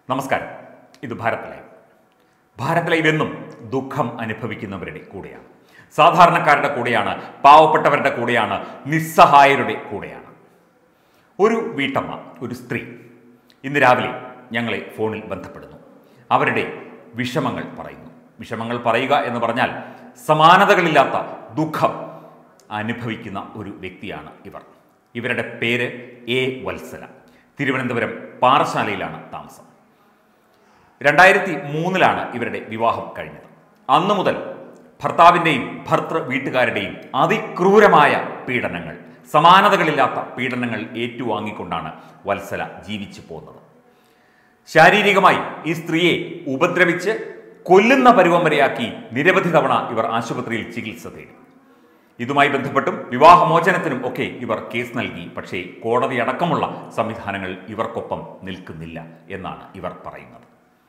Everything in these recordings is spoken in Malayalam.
നമസ്കാരം ഇത് ഭാരത് ലൈവ് ഭാരത് ലൈവ് എന്നും ദുഃഖം അനുഭവിക്കുന്നവരുടെ കൂടെയാണ് സാധാരണക്കാരുടെ കൂടെയാണ് പാവപ്പെട്ടവരുടെ കൂടെയാണ് നിസ്സഹായരുടെ കൂടെയാണ് ഒരു വീട്ടമ്മ ഒരു സ്ത്രീ ഇന്ന് രാവിലെ ഞങ്ങളെ ഫോണിൽ ബന്ധപ്പെടുന്നു അവരുടെ വിഷമങ്ങൾ പറയുന്നു വിഷമങ്ങൾ പറയുക എന്ന് പറഞ്ഞാൽ സമാനതകളില്ലാത്ത ദുഃഖം അനുഭവിക്കുന്ന ഒരു വ്യക്തിയാണ് ഇവർ ഇവരുടെ പേര് എ വത്സല തിരുവനന്തപുരം പാറശാലയിലാണ് താമസം രണ്ടായിരത്തി മൂന്നിലാണ് ഇവരുടെ വിവാഹം കഴിഞ്ഞത് അന്നു മുതൽ ഭർത്താവിൻ്റെയും ഭർത്തൃ വീട്ടുകാരുടെയും അതിക്രൂരമായ പീഡനങ്ങൾ സമാനതകളില്ലാത്ത പീഡനങ്ങൾ ഏറ്റുവാങ്ങിക്കൊണ്ടാണ് വത്സല ജീവിച്ചു പോകുന്നത് ശാരീരികമായി ഈ സ്ത്രീയെ ഉപദ്രവിച്ച് കൊല്ലുന്ന പരുവം വരെയാക്കി നിരവധി തവണ ഇവർ ആശുപത്രിയിൽ ചികിത്സ തേടി ഇതുമായി ബന്ധപ്പെട്ടും വിവാഹമോചനത്തിനും ഒക്കെ ഇവർ കേസ് നൽകി പക്ഷേ കോടതി അടക്കമുള്ള സംവിധാനങ്ങൾ ഇവർക്കൊപ്പം നിൽക്കുന്നില്ല എന്നാണ് ഇവർ പറയുന്നത്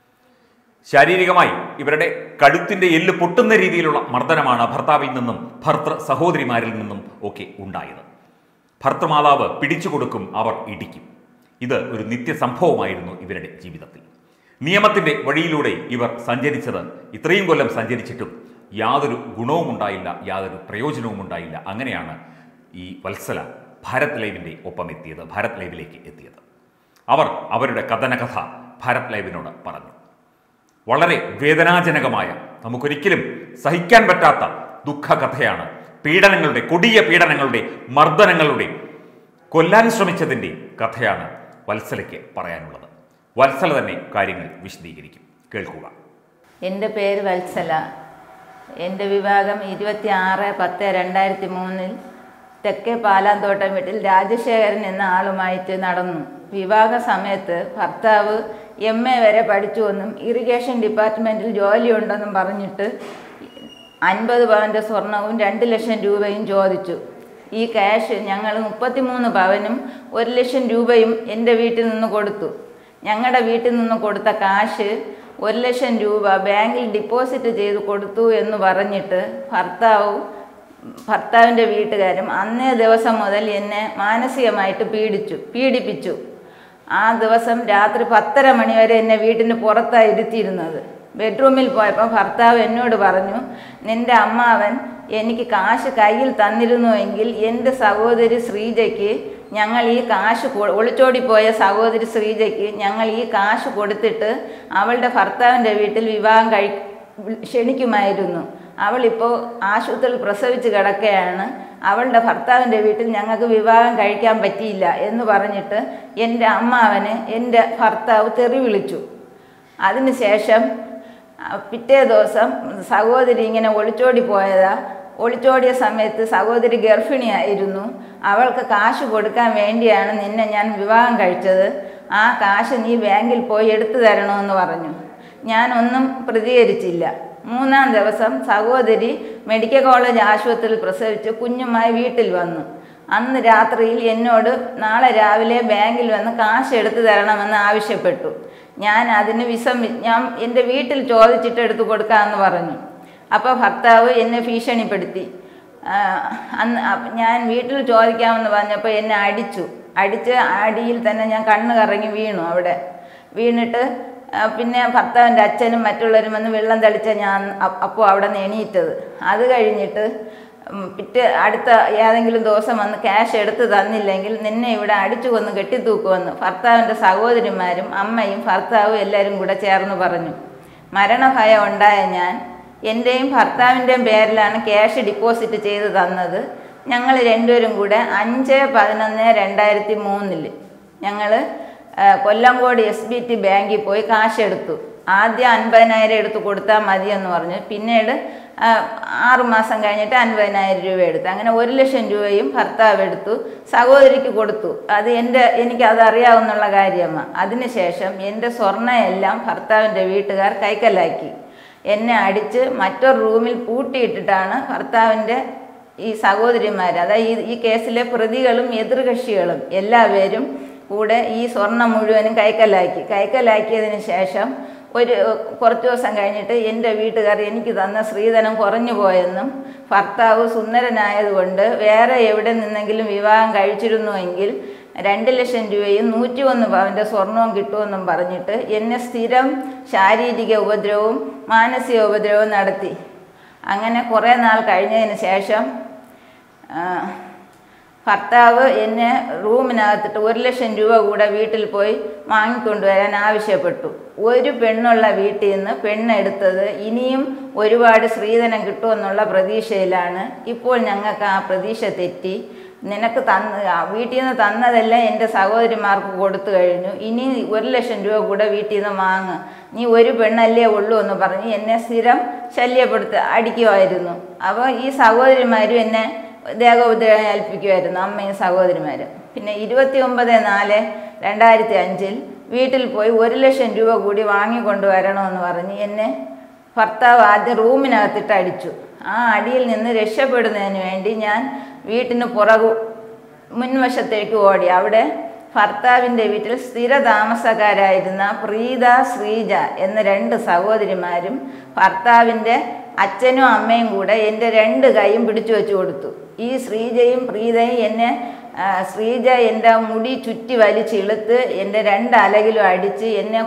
ശാരീരികമായി ഇവരുടെ കഴുത്തിന്റെ എല്ല് പൊട്ടുന്ന രീതിയിലുള്ള മർദ്ദനമാണ് ഭർത്താവിൽ നിന്നും ഭർത്തൃ സഹോദരിമാരിൽ നിന്നും ഒക്കെ ഉണ്ടായത് ഭർത്തൃമാതാവ് പിടിച്ചു കൊടുക്കും അവർ ഇടിക്കും ഇത് ഒരു നിത്യസംഭവമായിരുന്നു ഇവരുടെ ജീവിതത്തിൽ നിയമത്തിന്റെ വഴിയിലൂടെ ഇവർ സഞ്ചരിച്ചത് ഇത്രയും കൊല്ലം സഞ്ചരിച്ചിട്ടും യാതൊരു ഗുണവും ഉണ്ടായില്ല യാതൊരു പ്രയോജനവും ഉണ്ടായില്ല അങ്ങനെയാണ് ഈ വത്സല ഭാരത് ലൈവിൻ്റെ ഒപ്പം എത്തിയത് ഭാരത് ലൈവിലേക്ക് എത്തിയത് അവർ അവരുടെ കഥനകഥ ഭാരത് ലൈവിനോട് പറഞ്ഞു വളരെ വേദനാജനകമായ നമുക്കൊരിക്കലും സഹിക്കാൻ പറ്റാത്ത ദുഃഖകഥയാണ് പീഡനങ്ങളുടെ കൊടിയ പീഡനങ്ങളുടെ മർദ്ദനങ്ങളുടെ കൊല്ലാൻ ശ്രമിച്ചതിൻ്റെ കഥയാണ് വത്സലയ്ക്ക് പറയാനുള്ളത് വത്സല തന്നെ കാര്യങ്ങൾ വിശദീകരിക്കും കേൾക്കുക എൻ്റെ പേര് വത്സല എൻ്റെ വിവാഹം ഇരുപത്തി ആറ് പത്ത് രണ്ടായിരത്തി മൂന്നിൽ തെക്കേ പാലാന്തോട്ടം വീട്ടിൽ രാജശേഖരൻ എന്ന ആളുമായിട്ട് നടന്നു വിവാഹ സമയത്ത് ഭർത്താവ് എം എ വരെ പഠിച്ചുവെന്നും ഇറിഗേഷൻ ഡിപ്പാർട്ട്മെൻറ്റിൽ ജോലിയുണ്ടെന്നും പറഞ്ഞിട്ട് അൻപത് പവൻ്റെ സ്വർണവും രണ്ട് ലക്ഷം രൂപയും ചോദിച്ചു ഈ ക്യാഷ് ഞങ്ങൾ മുപ്പത്തിമൂന്ന് പവനും ഒരു ലക്ഷം രൂപയും എൻ്റെ വീട്ടിൽ നിന്ന് കൊടുത്തു ഞങ്ങളുടെ വീട്ടിൽ നിന്ന് കൊടുത്ത കാശ് ഒരു ലക്ഷം രൂപ ബാങ്കിൽ ഡിപ്പോസിറ്റ് ചെയ്ത് കൊടുത്തു എന്ന് പറഞ്ഞിട്ട് ഭർത്താവും ഭർത്താവിൻ്റെ വീട്ടുകാരും അന്നേ ദിവസം മുതൽ എന്നെ മാനസികമായിട്ട് പീഡിച്ചു പീഡിപ്പിച്ചു ആ ദിവസം രാത്രി പത്തര മണി വരെ എന്നെ വീട്ടിന് പുറത്താണ് ഇരുത്തിയിരുന്നത് ബെഡ്റൂമിൽ പോയപ്പോൾ ഭർത്താവ് എന്നോട് പറഞ്ഞു നിന്റെ അമ്മാവൻ എനിക്ക് കാശ് കയ്യിൽ തന്നിരുന്നുവെങ്കിൽ എൻ്റെ സഹോദരി ശ്രീജയ്ക്ക് ഞങ്ങൾ ഈ കാശ് കൊ- ഒളിച്ചോടിപ്പോയ സഹോദരി ശ്രീജയ്ക്ക് ഞങ്ങൾ ഈ കാശ് കൊടുത്തിട്ട് അവളുടെ ഭർത്താവിൻ്റെ വീട്ടിൽ വിവാഹം കഴി ക്ഷണിക്കുമായിരുന്നു അവളിപ്പോൾ ആശുപത്രിയിൽ പ്രസവിച്ച് കിടക്കുകയാണ് അവളുടെ ഭർത്താവിൻ്റെ വീട്ടിൽ ഞങ്ങൾക്ക് വിവാഹം കഴിക്കാൻ പറ്റിയില്ല എന്ന് പറഞ്ഞിട്ട് എൻ്റെ അമ്മാവന് എൻ്റെ ഭർത്താവ് തെറി വിളിച്ചു അതിനുശേഷം ആ, പിറ്റേ ദിവസം സഹോദരി ഇങ്ങനെ ഒളിച്ചോടി പോയതാ ഒളിച്ചോടിയ സമയത്ത് സഹോദരി ഗർഭിണിയായിരുന്നു അവൾക്ക് കാശ് കൊടുക്കാൻ വേണ്ടിയാണ് നിന്നെ ഞാൻ വിവാഹം കഴിച്ചത് ആ കാശ് നീ ബാങ്കിൽ പോയി എടുത്തു തരണമെന്ന് പറഞ്ഞു ഞാനൊന്നും പ്രതികരിച്ചില്ല മൂന്നാം ദിവസം സഹോദരി മെഡിക്കൽ കോളേജ് ആശുപത്രിയിൽ പ്രസവിച്ച് കുഞ്ഞുമായി വീട്ടിൽ വന്നു അന്ന് രാത്രിയിൽ എന്നോട് നാളെ രാവിലെ ബാങ്കിൽ വന്ന് കാശ് എടുത്തു തരണമെന്ന് ആവശ്യപ്പെട്ടു ഞാൻ അതിന് വിസം ഞാൻ എൻ്റെ വീട്ടിൽ ചോദിച്ചിട്ട് എടുത്തു കൊടുക്കാമെന്ന് പറഞ്ഞു അപ്പോൾ ഭർത്താവ് എന്നെ ഭീഷണിപ്പെടുത്തി ആ, അന്ന് അപ്പ- ഞാൻ വീട്ടിൽ ചോദിക്കാമെന്ന് പറഞ്ഞപ്പോൾ എന്നെ അടിച്ചു അടിച്ച് അടിയിൽ തന്നെ ഞാൻ കണ്ണ് കറങ്ങി വീണു അവിടെ വീണിട്ട് ആ, പിന്നെ ഭർത്താവിൻ്റെ അച്ഛനും മറ്റുള്ളവരും വന്ന് വെള്ളം തളിച്ച ഞാൻ അപ്പോൾ അവിടെ നിന്ന് എണീറ്റത് അത് കഴിഞ്ഞിട്ട് ഉം, പിറ്റേ അടുത്ത ഏതെങ്കിലും ദിവസം വന്ന് ക്യാഷ് എടുത്ത് തന്നില്ലെങ്കിൽ നിന്നെ ഇവിടെ അടിച്ചു കൊന്ന് കെട്ടിത്തൂക്കുമെന്ന് ഭർത്താവിൻ്റെ സഹോദരിമാരും അമ്മയും ഭർത്താവും എല്ലാവരും കൂടെ ചേർന്ന് പറഞ്ഞു മരണഭയം ഉണ്ടായ ഞാൻ എൻ്റെയും ഭർത്താവിൻ്റെയും പേരിലാണ് ക്യാഷ് ഡിപ്പോസിറ്റ് ചെയ്ത് തന്നത് ഞങ്ങൾ രണ്ടുപേരും കൂടെ അഞ്ച് പതിനൊന്ന് രണ്ടായിരത്തി മൂന്നിൽ ഞങ്ങൾ കൊല്ലംകോട് എസ് ബി ടി ബാങ്കിൽ പോയി കാശ് എടുത്തു ആദ്യം അൻപതിനായിരം എടുത്ത് കൊടുത്താൽ മതിയെന്ന് പറഞ്ഞു പിന്നീട് ആ, ആറ് മാസം കഴിഞ്ഞിട്ട് അൻപതിനായിരം രൂപ എടുത്തു അങ്ങനെ ഒരു ലക്ഷം രൂപയും ഭർത്താവ് എടുത്തു സഹോദരിക്ക് കൊടുത്തു അത് എൻ്റെ എനിക്കത് അറിയാവുന്നുള്ള കാര്യമാണ് അതിനുശേഷം എൻ്റെ സ്വർണ്ണയെല്ലാം ഭർത്താവിൻ്റെ വീട്ടുകാർ കൈക്കലാക്കി എന്നെ അടിച്ച് മറ്റൊരു റൂമിൽ പൂട്ടിയിട്ടിട്ടാണ് ഭർത്താവിൻ്റെ ഈ സഹോദരിമാർ അതായത് ഈ ഈ കേസിലെ പ്രതികളും എതിർകക്ഷികളും എല്ലാവരും കൂടെ ഈ സ്വർണം മുഴുവനും കൈക്കലാക്കി കൈക്കലാക്കിയതിന് ശേഷം ഒരു കുറച്ച് ദിവസം കഴിഞ്ഞിട്ട് എൻ്റെ വീട്ടുകാർ എനിക്ക് തന്ന സ്ത്രീധനം കുറഞ്ഞു പോയെന്നും ഭർത്താവ് സുന്ദരനായതുകൊണ്ട് വേറെ എവിടെ നിന്നെങ്കിലും വിവാഹം കഴിച്ചിരുന്നുവെങ്കിൽ രണ്ട് ലക്ഷം രൂപയും നൂറ്റി ഒന്ന് പവൻ്റെ സ്വർണവും കിട്ടുമെന്നും പറഞ്ഞിട്ട് എന്നെ സ്ഥിരം ശാരീരിക ഉപദ്രവവും മാനസിക ഉപദ്രവവും നടത്തി അങ്ങനെ കുറേ നാൾ കഴിഞ്ഞതിന് ശേഷം ആ, ഭർത്താവ് എന്നെ റൂമിനകത്തിട്ട് ഒരു ലക്ഷം രൂപ കൂടെ വീട്ടിൽ പോയി വാങ്ങിക്കൊണ്ടുവരാൻ ആവശ്യപ്പെട്ടു ഒരു പെണ്ണുള്ള വീട്ടിൽ നിന്ന് പെണ്ണെടുത്തത് ഇനിയും ഒരുപാട് സ്ത്രീധനം കിട്ടുമെന്നുള്ള പ്രതീക്ഷയിലാണ് ഇപ്പോൾ ഞങ്ങൾക്ക് ആ പ്രതീക്ഷ തെറ്റി നിനക്ക് തന്ന് ആ വീട്ടിൽ നിന്ന് തന്നതെല്ലാം എൻ്റെ സഹോദരിമാർക്ക് കൊടുത്തു കഴിഞ്ഞു ഇനി ഒരു ലക്ഷം രൂപ കൂടെ വീട്ടിൽ നിന്ന് വാങ്ങ് നീ ഒരു പെണ്ണല്ലേ ഉള്ളൂ എന്ന് പറഞ്ഞ് എന്നെ സ്ഥിരം ശല്യപ്പെടുത്ത അടിക്കുമായിരുന്നു അപ്പോൾ ഈ സഹോദരിമാരും എന്നെ ദേഹോപദ്രവം ഏൽപ്പിക്കുമായിരുന്നു അമ്മയും സഹോദരിമാരും പിന്നെ ഇരുപത്തി ഒമ്പത് നാല് രണ്ടായിരത്തി അഞ്ചിൽ വീട്ടിൽ പോയി ഒരു ലക്ഷം രൂപ കൂടി വാങ്ങിക്കൊണ്ടുവരണമെന്ന് പറഞ്ഞ് എന്നെ ഭർത്താവ് ആദ്യം റൂമിനകത്തിട്ട് അടിച്ചു ആ അടിയിൽ നിന്ന് രക്ഷപ്പെടുന്നതിന് വേണ്ടി ഞാൻ വീട്ടിന് പുറകു മുൻവശത്തേക്ക് ഓടി അവിടെ ഭർത്താവിൻ്റെ വീട്ടിൽ സ്ഥിര താമസക്കാരായിരുന്ന പ്രീത ശ്രീജ എന്ന രണ്ട് സഹോദരിമാരും ഭർത്താവിൻ്റെ അച്ഛനും അമ്മയും കൂടെ എൻ്റെ രണ്ട് കൈയും പിടിച്ചു വെച്ച് കൊടുത്തു ഈ ശ്രീജയും പ്രീതയും എന്നെ ആ, ശ്രീജ എൻ്റെ മുടി ചുറ്റി വലിച്ചിളുത്ത് എൻ്റെ രണ്ട് അലകിലും അടിച്ച് എന്നെ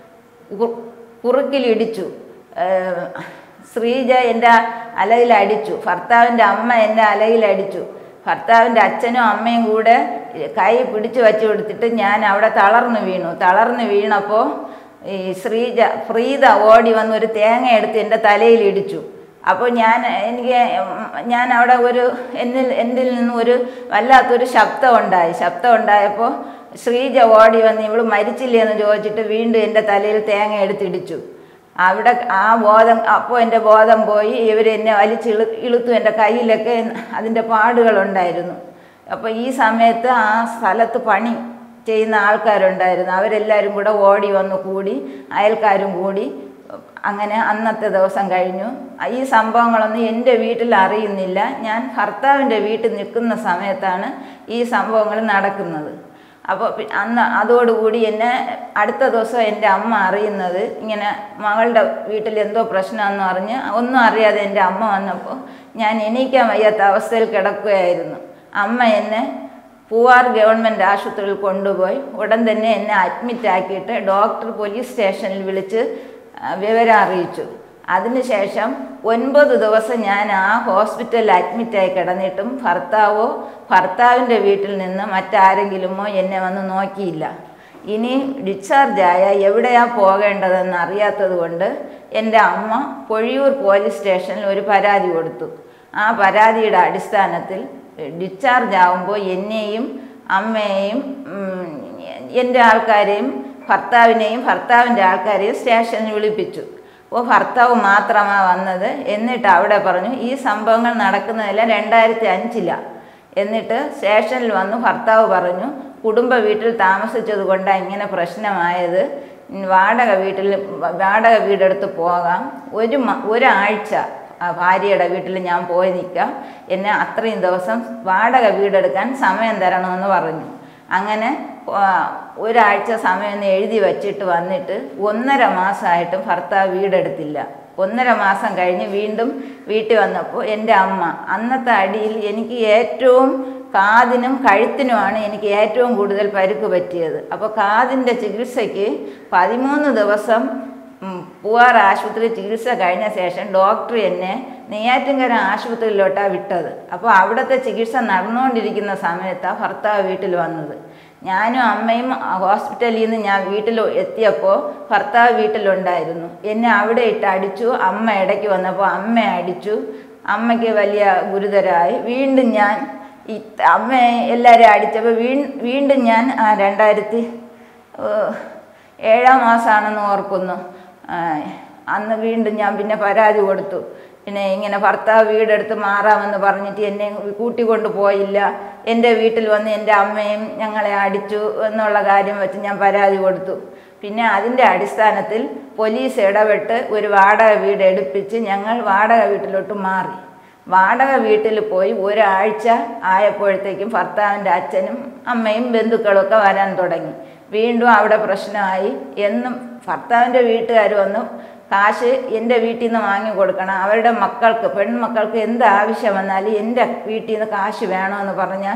കു- കുറുക്കിലിടിച്ചു ഏഹ് ശ്രീജ എൻ്റെ അലയിലടിച്ചു ഭർത്താവിൻ്റെ അമ്മ എൻ്റെ അലയിലടിച്ചു ഭർത്താവിൻ്റെ അച്ഛനും അമ്മയും കൂടെ കൈ പിടിച്ചു വച്ച് കൊടുത്തിട്ട് ഞാൻ അവിടെ തളർന്നു വീണു തളർന്നു വീണപ്പോൾ ഈ ശ്രീജ പ്രീത ഓടി വന്ന് ഒരു തേങ്ങ എടുത്ത് എൻ്റെ തലയിൽ ഇടിച്ചു അപ്പോൾ ഞാൻ എനിക്ക് ഞാൻ അവിടെ ഒരു എന്നിൽ എന്നിൽ നിന്ന് ഒരു വല്ലാത്തൊരു ശബ്ദം ഉണ്ടായി ശബ്ദം ഉണ്ടായപ്പോൾ ശ്രീജ ഓടി വന്ന് ഇവള് മരിച്ചില്ലേ എന്ന് ചോദിച്ചിട്ട് വീണ്ടും എൻ്റെ തലയിൽ തേങ്ങ എടുത്തിടിച്ചു അവിടെ ആ ബോധം അപ്പോൾ എൻ്റെ ബോധം പോയി ഇവർ എന്നെ വലിച്ചിളു ഇളുത്തു എൻ്റെ കയ്യിലൊക്കെ അതിൻ്റെ പാടുകളുണ്ടായിരുന്നു അപ്പോൾ ഈ സമയത്ത് ആ സ്ഥലത്ത് പണി ചെയ്യുന്ന ആൾക്കാരുണ്ടായിരുന്നു അവരെല്ലാവരും കൂടെ ഓടി വന്ന് കൂടി അയൽക്കാരും കൂടി അങ്ങനെ അന്നത്തെ ദിവസം കഴിഞ്ഞു ഈ സംഭവങ്ങളൊന്നും എൻ്റെ വീട്ടിൽ അറിയുന്നില്ല ഞാൻ ഭർത്താവിൻ്റെ വീട്ടിൽ നിൽക്കുന്ന സമയത്താണ് ഈ സംഭവങ്ങൾ നടക്കുന്നത് അപ്പോൾ പി- അന്ന് അതോടുകൂടി എന്നെ അടുത്ത ദിവസം എൻ്റെ അമ്മ അറിയുന്നത് ഇങ്ങനെ മകളുടെ വീട്ടിൽ എന്തോ പ്രശ്നമാണെന്ന് പറഞ്ഞ് ഒന്നും അറിയാതെ എൻ്റെ അമ്മ വന്നപ്പോൾ ഞാൻ എണീക്കാൻ വയ്യാത്ത അവസ്ഥയിൽ കിടക്കുകയായിരുന്നു അമ്മ എന്നെ പൂവാർ ഗവൺമെൻറ് ആശുപത്രിയിൽ കൊണ്ടുപോയി ഉടൻ തന്നെ എന്നെ അഡ്മിറ്റ് ആക്കിയിട്ട് ഡോക്ടർ പോലീസ് സ്റ്റേഷനിൽ വിളിച്ച് ആ, വിവരം അറിയിച്ചു അതിനുശേഷം ഒൻപത് ദിവസം ഞാൻ ആ ഹോസ്പിറ്റലിൽ അഡ്മിറ്റായി കിടന്നിട്ടും ഭർത്താവോ ഭർത്താവിൻ്റെ വീട്ടിൽ നിന്ന് മറ്റാരെങ്കിലുമോ എന്നെ വന്ന് നോക്കിയില്ല ഇനി ഡിസ്ചാർജായ എവിടെയാ പോകേണ്ടതെന്ന് അറിയാത്തത് കൊണ്ട് എൻ്റെ അമ്മ പൊഴിയൂർ പോലീസ് സ്റ്റേഷനിൽ ഒരു പരാതി കൊടുത്തു ആ പരാതിയുടെ അടിസ്ഥാനത്തിൽ ഡിസ്ചാർജ് ആകുമ്പോൾ എന്നെയും അമ്മയെയും ഉം, എൻ്റെ ആൾക്കാരെയും ഭർത്താവിനെയും ഭർത്താവിൻ്റെ ആൾക്കാരെയും സ്റ്റേഷനിൽ വിളിപ്പിച്ചു അപ്പോൾ ഭർത്താവ് മാത്രമാണ് വന്നത് എന്നിട്ട് അവിടെ പറഞ്ഞു ഈ സംഭവങ്ങൾ നടക്കുന്നതെല്ലാം രണ്ടായിരത്തി അഞ്ചിലാണ് എന്നിട്ട് സ്റ്റേഷനിൽ വന്ന് ഭർത്താവ് പറഞ്ഞു കുടുംബ വീട്ടിൽ താമസിച്ചത് കൊണ്ടാണ് ഇങ്ങനെ പ്രശ്നമായത് ഉം, വാടക വീട്ടിൽ വാടക വീടെടുത്ത് പോകാം ഒരു മ- ഒരാഴ്ച ആ ഭാര്യയുടെ വീട്ടിൽ ഞാൻ പോയി നിൽക്കാം എന്നെ അത്രയും ദിവസം വാടക വീടെടുക്കാൻ സമയം തരണമെന്ന് പറഞ്ഞു അങ്ങനെ ആ, ഒരാഴ്ച സമയം ഒന്ന് എഴുതി വച്ചിട്ട് വന്നിട്ട് ഒന്നര മാസമായിട്ടും ഭർത്താവ് വീടെടുത്തില്ല ഒന്നര മാസം കഴിഞ്ഞ് വീണ്ടും വീട്ടിൽ വന്നപ്പോൾ എൻ്റെ അമ്മ അന്നത്തെ അടിയിൽ എനിക്ക് ഏറ്റവും കാതിനും കഴുത്തിനുമാണ് എനിക്ക് ഏറ്റവും കൂടുതൽ പരുക്ക് പറ്റിയത് അപ്പോൾ കാതിൻ്റെ ചികിത്സയ്ക്ക് പതിമൂന്ന് ദിവസം ഉം, പൂവാർ ആശുപത്രി ചികിത്സ കഴിഞ്ഞ ശേഷം ഡോക്ടർ എന്നെ നെയ്യാറ്റിൻകര ആശുപത്രിയിലോട്ടാണ് വിട്ടത് അപ്പോൾ അവിടുത്തെ ചികിത്സ നടന്നുകൊണ്ടിരിക്കുന്ന സമയത്താണ് ഭർത്താവ് വീട്ടിൽ വന്നത് ഞാനും അമ്മയും ആ ഹോസ്പിറ്റലിൽ നിന്ന് ഞാൻ വീട്ടിൽ എത്തിയപ്പോൾ ഭർത്താവ് വീട്ടിലുണ്ടായിരുന്നു എന്നെ അവിടെ ഇട്ട് അടിച്ചു അമ്മ ഇടയ്ക്ക് വന്നപ്പോൾ അമ്മ അടിച്ചു അമ്മയ്ക്ക് വലിയ ഗുരുതരമായി വീണ്ടും ഞാൻ ഈ അമ്മയെ എല്ലാവരും അടിച്ചപ്പോൾ വീ വീണ്ടും ഞാൻ ആ രണ്ടായിരത്തി ഏഹ്, ഏഴാം മാസമാണെന്ന് ഓർക്കുന്നു ആ, അന്ന് വീണ്ടും ഞാൻ പിന്നെ പരാതി കൊടുത്തു പിന്നെ ഇങ്ങനെ ഭർത്താവ് വീടെടുത്ത് മാറാമെന്ന് പറഞ്ഞിട്ട് എന്നെ കൂട്ടിക്കൊണ്ട് പോയില്ല എൻ്റെ വീട്ടിൽ വന്ന് എൻ്റെ അമ്മയും ഞങ്ങളെ അടിച്ചു എന്നുള്ള കാര്യം വെച്ച് ഞാൻ പരാതി കൊടുത്തു പിന്നെ അതിൻ്റെ അടിസ്ഥാനത്തിൽ പോലീസ് ഇടപെട്ട് ഒരു വാടക വീട് എടുപ്പിച്ച് ഞങ്ങൾ വാടക വീട്ടിലോട്ട് മാറി വാടക വീട്ടിൽ പോയി ഒരാഴ്ച ആയപ്പോഴത്തേക്കും ഭർത്താവിൻ്റെ അച്ഛനും അമ്മയും ബന്ധുക്കളും ഒക്കെ വരാൻ തുടങ്ങി വീണ്ടും അവിടെ പ്രശ്നമായി എന്നും ഭർത്താവിൻ്റെ വീട്ടുകാർ വന്ന് കാശ് എൻ്റെ വീട്ടിൽ നിന്ന് വാങ്ങി കൊടുക്കണം അവരുടെ മക്കൾക്ക് പെൺമക്കൾക്ക് എന്ത് ആവശ്യം വന്നാലും എൻ്റെ വീട്ടിൽ നിന്ന് കാശ് വേണമെന്ന് പറഞ്ഞാൽ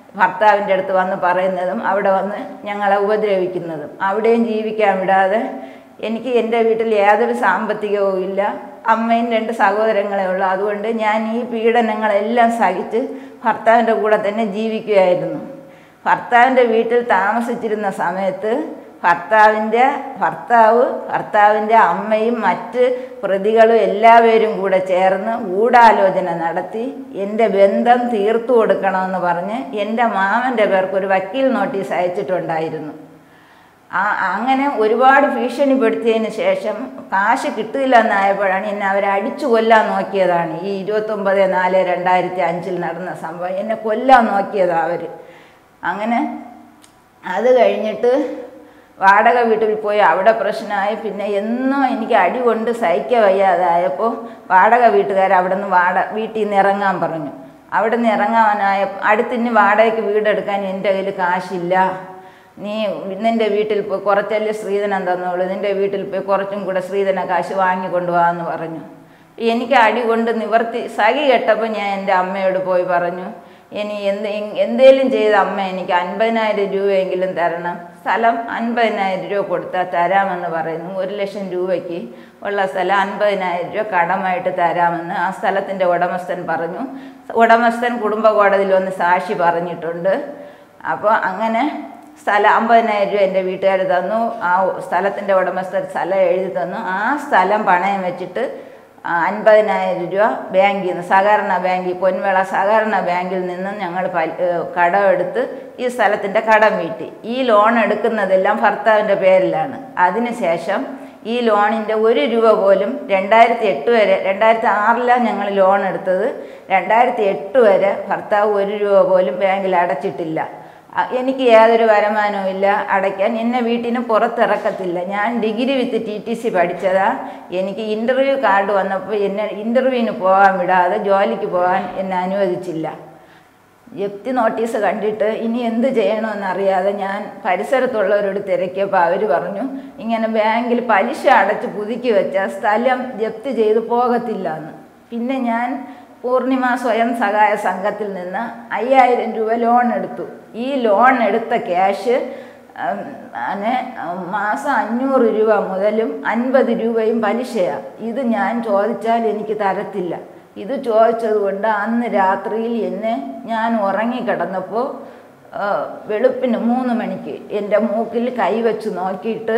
ഭർത്താവിൻ്റെ അടുത്ത് വന്ന് പറയുന്നതും അവിടെ വന്ന് ഞങ്ങളെ ഉപദ്രവിക്കുന്നതും അവിടെയും ജീവിക്കാൻ വിടാതെ എനിക്ക് എൻ്റെ വീട്ടിൽ യാതൊരു സാമ്പത്തികവും ഇല്ല അമ്മയും രണ്ട് സഹോദരങ്ങളെ ഉള്ളൂ അതുകൊണ്ട് ഞാൻ ഈ പീഡനങ്ങളെല്ലാം സഹിച്ച് ഭർത്താവിൻ്റെ കൂടെ തന്നെ ജീവിക്കുകയായിരുന്നു ഭർത്താവിൻ്റെ വീട്ടിൽ താമസിച്ചിരുന്ന സമയത്ത് ഭർത്താവിൻ്റെ ഭർത്താവ് ഭർത്താവിൻ്റെ അമ്മയും മറ്റ് പ്രതികളും എല്ലാവരും കൂടെ ചേർന്ന് ഗൂഢാലോചന നടത്തി എൻ്റെ ബന്ധം തീർത്തു കൊടുക്കണമെന്ന് പറഞ്ഞ് എൻ്റെ മാമൻ്റെ പേർക്ക് ഒരു വക്കീൽ നോട്ടീസ് അയച്ചിട്ടുണ്ടായിരുന്നു ആ അങ്ങനെ ഒരുപാട് ഭീഷണിപ്പെടുത്തിയതിന് ശേഷം കാശ് കിട്ടില്ല എന്നായപ്പോഴാണ് എന്നെ അവരെ അടിച്ചു കൊല്ലാൻ നോക്കിയതാണ് ഈ ഇരുപത്തൊമ്പത് നാല് രണ്ടായിരത്തി അഞ്ചിൽ നടന്ന സംഭവം എന്നെ കൊല്ലാൻ നോക്കിയതാണ് അവർ അങ്ങനെ അത് കഴിഞ്ഞിട്ട് വാടക വീട്ടിൽ പോയി അവിടെ പ്രശ്നമായി പിന്നെ എന്നും എനിക്ക് അടി കൊണ്ട് സഹിക്ക വയ്യാതായപ്പോൾ വാടക വീട്ടുകാർ അവിടെ നിന്ന് വാട വീട്ടിൽ നിന്ന് ഇറങ്ങാൻ പറഞ്ഞു അവിടെ നിന്ന് ഇറങ്ങാനായ അടുത്തിന് വാടകയ്ക്ക് വീടെടുക്കാൻ എൻ്റെ കയ്യിൽ കാശില്ല നീ നിൻ്റെ വീട്ടിൽ പോയി കുറച്ചല്ലേ സ്ത്രീധനം തന്നോളൂ നിൻ്റെ വീട്ടിൽ പോയി കുറച്ചും കൂടെ സ്ത്രീധന കാശ് വാങ്ങിക്കൊണ്ട് വാന്ന് പറഞ്ഞു എനിക്ക് അടി കൊണ്ട് നിവർത്തി സഖി കെട്ടപ്പോൾ ഞാൻ എൻ്റെ അമ്മയോട് പോയി പറഞ്ഞു ഇനി എന്ത് എന്തേലും ചെയ്ത അമ്മ എനിക്ക് അൻപതിനായിരം രൂപയെങ്കിലും തരണം സ്ഥലം അൻപതിനായിരം രൂപ കൊടുത്താൽ തരാമെന്ന് പറയുന്നു ഒരു ലക്ഷം രൂപയ്ക്ക് ഉള്ള സ്ഥലം അൻപതിനായിരം രൂപ കടമായിട്ട് തരാമെന്ന് ആ സ്ഥലത്തിൻ്റെ ഉടമസ്ഥൻ പറഞ്ഞു ഉടമസ്ഥൻ കുടുംബ കോടതിയിൽ വന്ന് സാക്ഷി പറഞ്ഞിട്ടുണ്ട് അപ്പോൾ അങ്ങനെ സ്ഥലം അമ്പതിനായിരം രൂപ എൻ്റെ വീട്ടുകാർ തന്നു ആ സ്ഥലത്തിൻ്റെ ഉടമസ്ഥൻ സ്ഥലം എഴുതി തന്നു ആ സ്ഥലം പണയം വെച്ചിട്ട് ആ, അൻപതിനായിരം രൂപ ബാങ്കിൽ നിന്ന് സഹകരണ ബാങ്കിൽ പൊൻവിള സഹകരണ ബാങ്കിൽ നിന്നും ഞങ്ങൾ പൽ- ഏഹ് കടമെടുത്ത് ഈ സ്ഥലത്തിൻ്റെ കടം വീട്ടി ഈ ലോൺ എടുക്കുന്നതെല്ലാം ഭർത്താവിൻ്റെ പേരിലാണ് അതിനുശേഷം ഈ ലോണിൻ്റെ ഒരു രൂപ പോലും രണ്ടായിരത്തി എട്ട് വരെ രണ്ടായിരത്തി ആറിലാണ് ഞങ്ങൾ ലോൺ എടുത്തത് രണ്ടായിരത്തി എട്ട് വരെ ഭർത്താവ് ഒരു രൂപ പോലും ബാങ്കിൽ അടച്ചിട്ടില്ല അ- എനിക്ക് യാതൊരു വരുമാനവും ഇല്ല അടയ്ക്കാൻ എന്നെ വീട്ടിന് പുറത്തിറക്കത്തില്ല ഞാൻ degree with T T C പഠിച്ചതാ എനിക്ക് ഇൻ്റർവ്യൂ കാർഡ് വന്നപ്പോൾ എന്നെ ഇൻ്റർവ്യൂവിന് പോകാൻ വിടാതെ ജോലിക്ക് പോകാൻ എന്നെ അനുവദിച്ചില്ല ജപ്തി നോട്ടീസ് കണ്ടിട്ട് ഇനി എന്ത് ചെയ്യണമെന്നറിയാതെ ഞാൻ പരിസരത്തുള്ളവരോട് തിരക്കിയപ്പോൾ അവർ പറഞ്ഞു ഇങ്ങനെ ബാങ്കിൽ പലിശ അടച്ച് പുതുക്കി വെച്ച സ്ഥലം ജപ്തി ചെയ്ത് പോകത്തില്ല എന്ന് പിന്നെ ഞാൻ പൂർണിമ സ്വയം സഹായ സംഘത്തിൽ നിന്ന് അയ്യായിരം രൂപ ലോൺ എടുത്തു ഈ ലോൺ എടുത്ത ക്യാഷ് ഉം, അങ്ങനെ ഉം, മാസം അഞ്ഞൂറ് രൂപ മുതലും അൻപത് രൂപയും പലിശയാണ് ഇത് ഞാൻ ചോദിച്ചാൽ എനിക്ക് തരത്തില്ല ഇത് ചോദിച്ചത് കൊണ്ട് അന്ന് രാത്രിയിൽ എന്നെ ഞാൻ ഉറങ്ങിക്കിടന്നപ്പോൾ ആ, വെളുപ്പിന് മൂന്ന് മണിക്ക് എൻ്റെ മൂക്കിൽ കൈവച്ച് നോക്കിയിട്ട്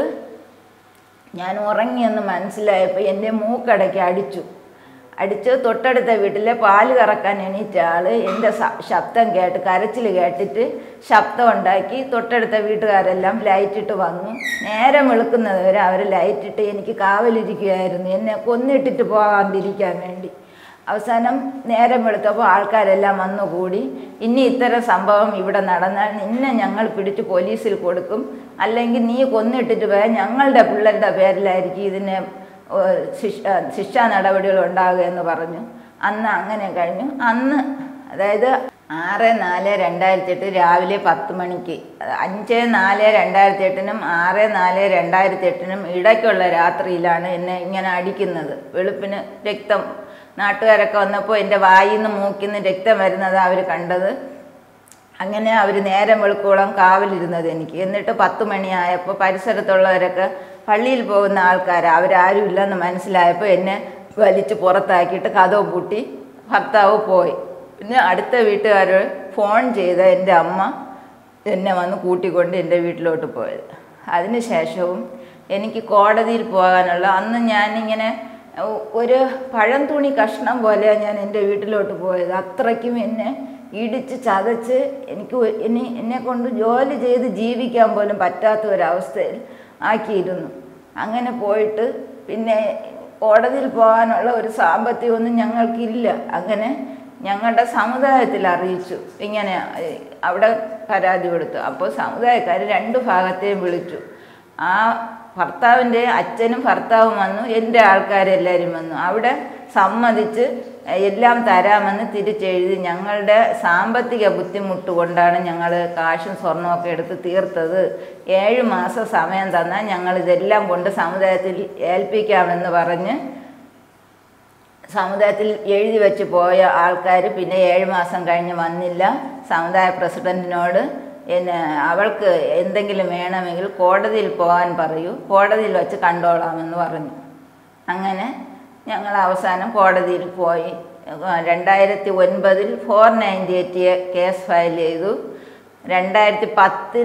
ഞാൻ ഉറങ്ങിയെന്ന് മനസ്സിലായപ്പോൾ എൻ്റെ മൂക്കടയ്ക്ക് അടിച്ചു അടിച്ച് തൊട്ടടുത്ത വീട്ടിലെ പാല് കറക്കാൻ എണീറ്റ ആള് എൻ്റെ സ- ശബ്ദം കേട്ട് കരച്ചിൽ കേട്ടിട്ട് ശബ്ദം ഉണ്ടാക്കി തൊട്ടടുത്ത വീട്ടുകാരെല്ലാം ലൈറ്റിട്ട് വന്നു നേരം വെളുക്കുന്നത് വരെ അവർ ലൈറ്റിട്ട് എനിക്ക് കാവലിരിക്കുകയായിരുന്നു എന്നെ കൊന്നിട്ടിട്ട് പോകാണ്ടിരിക്കാൻ വേണ്ടി അവസാനം നേരം വെളുത്തപ്പോൾ ആൾക്കാരെല്ലാം വന്നുകൂടി ഇനി ഇത്തരം സംഭവം ഇവിടെ നടന്നാൽ നിന്നെ ഞങ്ങൾ പിടിച്ച് പോലീസിൽ കൊടുക്കും അല്ലെങ്കിൽ നീ കൊന്നിട്ടിട്ട് പോയാൽ ഞങ്ങളുടെ പിള്ളേരുടെ പേരിലായിരിക്കും ഇതിനെ ഏഹ്, ശിക്ഷ ശിക്ഷാ നടപടികൾ ഉണ്ടാകുക എന്ന് പറഞ്ഞു അന്ന് അങ്ങനെ കഴിഞ്ഞു അന്ന് അതായത് ആറ് നാല് രണ്ടായിരത്തി എട്ട് രാവിലെ പത്ത് മണിക്ക് അഞ്ച് നാല് രണ്ടായിരത്തി എട്ടിനും ആറ് നാല് രണ്ടായിരത്തി എട്ടിനും ഇടയ്ക്കുള്ള രാത്രിയിലാണ് എന്നെ ഇങ്ങനെ അടിക്കുന്നത് വെളുപ്പിന് രക്തം നാട്ടുകാരൊക്കെ വന്നപ്പോൾ എൻ്റെ വായിൽ നിന്ന് മൂക്കിൽ നിന്ന് രക്തം വരുന്നത് അവർ കണ്ടത് അങ്ങനെ അവർ നേരം വെളുക്കോളം കാവലിരുന്നത് എനിക്ക് എന്നിട്ട് പത്ത് മണിയായപ്പോൾ പരിസരത്തുള്ളവരൊക്കെ പള്ളിയിൽ പോകുന്ന ആൾക്കാർ അവരാരും ഇല്ലെന്ന് മനസ്സിലായപ്പോൾ എന്നെ വലിച്ച് പുറത്താക്കിയിട്ട് കഥവ് പൂട്ടി ഭർത്താവ് പോയി പിന്നെ അടുത്ത വീട്ടുകാർ ഫോൺ ചെയ്ത എൻ്റെ അമ്മ എന്നെ വന്ന് കൂട്ടിക്കൊണ്ട് എൻ്റെ വീട്ടിലോട്ട് പോയത് അതിനുശേഷവും എനിക്ക് കോടതിയിൽ പോകാനുള്ള അന്ന് ഞാനിങ്ങനെ ഒ- ഒരു പഴം തുണി കഷ്ണം പോലെയാണ് ഞാൻ എൻ്റെ വീട്ടിലോട്ട് പോയത് അത്രയ്ക്കും എന്നെ ഇടിച്ച് ചതച്ച് എനിക്ക് ഒ- എന്നെ എന്നെ കൊണ്ട് ജോലി ചെയ്ത് ജീവിക്കാൻ പോലും പറ്റാത്ത ഒരവസ്ഥയിൽ ആക്കിയിരുന്നു അങ്ങനെ പോയിട്ട് പിന്നെ കോടതിയിൽ പോകാനുള്ള ഒരു സാമ്പത്തികമൊന്നും ഞങ്ങൾക്കില്ല അങ്ങനെ ഞങ്ങളുടെ സമുദായത്തിൽ അറിയിച്ചു ഇങ്ങനെ ഏഹ്, അവിടെ പരാതി കൊടുത്തു അപ്പോൾ സമുദായക്കാർ രണ്ട് ഭാഗത്തെയും വിളിച്ചു ആ ഭർത്താവിൻ്റെ അച്ഛനും ഭർത്താവും വന്നു എൻ്റെ ആൾക്കാരെല്ലാവരും വന്നു അവിടെ സമ്മതിച്ച് എല്ലാം തരാമെന്ന് തിരിച്ചെഴുതി ഞങ്ങളുടെ സാമ്പത്തിക ബുദ്ധിമുട്ട് കൊണ്ടാണ് ഞങ്ങൾ കാശും സ്വർണമൊക്കെ എടുത്ത് തീർത്തത് ഏഴ് മാസം സമയം തന്നാൽ ഞങ്ങൾ ഇതെല്ലാം കൊണ്ട് സമുദായത്തിൽ ഏൽപ്പിക്കാമെന്ന് പറഞ്ഞ് സമുദായത്തിൽ എഴുതി വെച്ച് പോയ ആൾക്കാർ പിന്നെ ഏഴ് മാസം കഴിഞ്ഞ് വന്നില്ല സമുദായ പ്രസിഡന്റിനോട് എന്നെ അവൾക്ക് എന്തെങ്കിലും വേണമെങ്കിൽ കോടതിയിൽ പോകാൻ പറയൂ കോടതിയിൽ വെച്ച് കണ്ടോളാമെന്ന് പറഞ്ഞു അങ്ങനെ ഞങ്ങൾ അവസാനം കോടതിയിൽ പോയി രണ്ടായിരത്തി ഒൻപതിൽ four ninety eight case file ചെയ്തു രണ്ടായിരത്തി പത്തിൽ